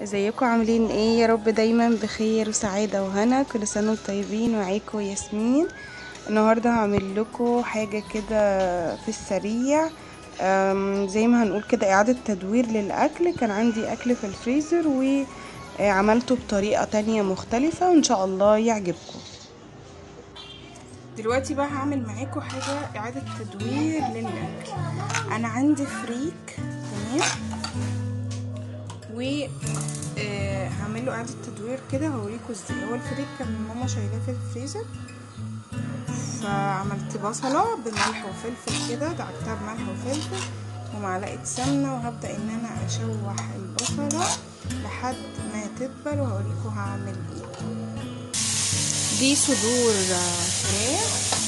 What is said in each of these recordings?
ازيكم عاملين ايه يا رب دايما بخير وسعادة وهنا كل سنة وانتم طيبين وعيكم ياسمين النهاردة هعمل لكم حاجة كده في السريع أم، زي ما هنقول كده اعادة تدوير للاكل كان عندي اكل في الفريزر وعملته بطريقة تانية مختلفة وان شاء الله يعجبكم دلوقتي بقى هعمل معاكم حاجة اعادة تدوير للاكل انا عندي فريك تمام و آه، هعمل له اعاده تدوير كده هوريكم ازاي هو الفريك كان ماما شايلاه في الفريزر فعملت بصله بملح وفلفل كده دعكتها بملح وفلفل ومعلقه سمنه وهبدا ان انا اشوح البصله لحد ما تدبل وهوريكم هعمل ايه دي صدور فراخ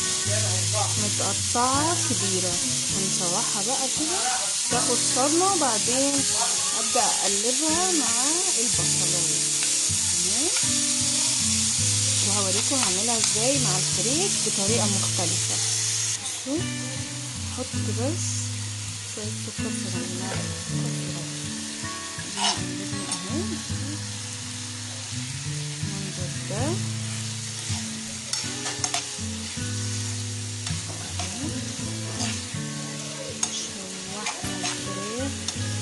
متقطعه كبيره هنشوحها بقى كده تاخد صدمه وبعدين ابدا اقلبها مع البصلايه تمام وهوريكم هعملها ازاي مع الفريك بطريقه مختلفه بصوا احط بس شويه سكر صغيره نقلبها اهو المنظر ده شوحنا الفراخ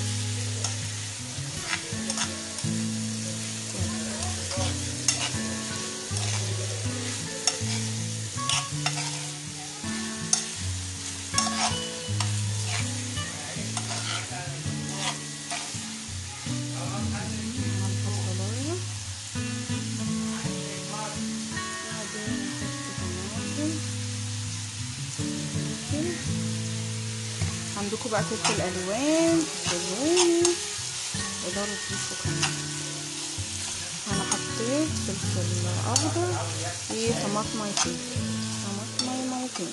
عندكم بقى فلفل الوان فلفل رومي اداره ريحه كمان انا حطيت فلفل اخضر وطماطميتين طماطميتين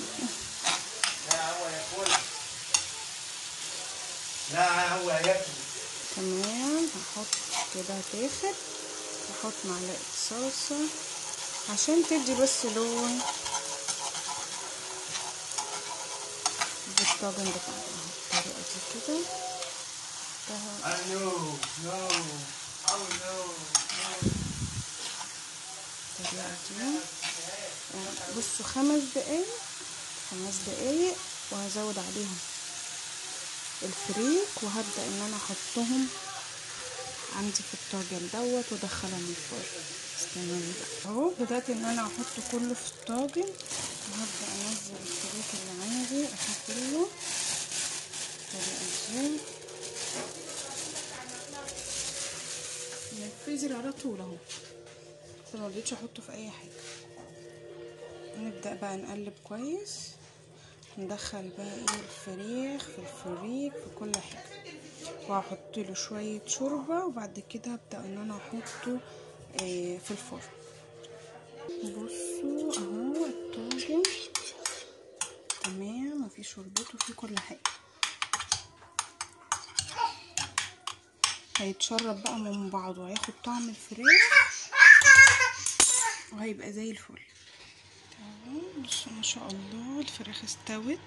لا هو ياكل تمام هحط كده تاخد هحط معلقه صلصه عشان تدي بس لون بالطاجن بتاعنا بالطريقه دي كده ده نو نو او نو الطريقة دي بصوا خمس دقايق خمس دقايق وهزود عليهم الفريك وهبدأ ان انا احطهم عندي في الطاجن دوت وادخلهم الفرن استنوني بقى اهو بدأت ان انا احط كله في الطاجن وهبدأ انزل الفريك اللي عندي اهو كله بالطريقة دي من الفريزر على طول اهو ما رضيتش احطه في اي حاجه نبدا بقى نقلب كويس ندخل بقى ايه الفريخ في الفريك في كل حاجه وهحط له شويه شوربه وبعد كده هبدا ان انا احطه إيه في الفرن بصوا اهو الطاجن تمام وفي شوربته وفي كل حاجه هيتشرب بقى من بعضه وهياخد طعم الفراخ وهيبقى زي الفل تمام بصوا ما شاء الله الفراخ استوت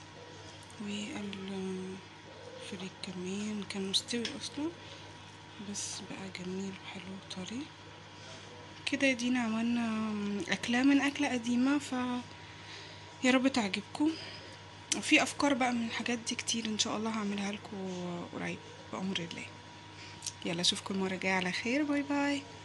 والفريك كمان كان مستوي اصلا بس بقى جميل وحلو وطري كده يا دينا عملنا اكله من اكله قديمه ف يا رب تعجبكم وفي افكار بقى من الحاجات دي كتير ان شاء الله هعملها لكم قريب بامر الله يلا اشوفكم المره الجايه على خير باي باي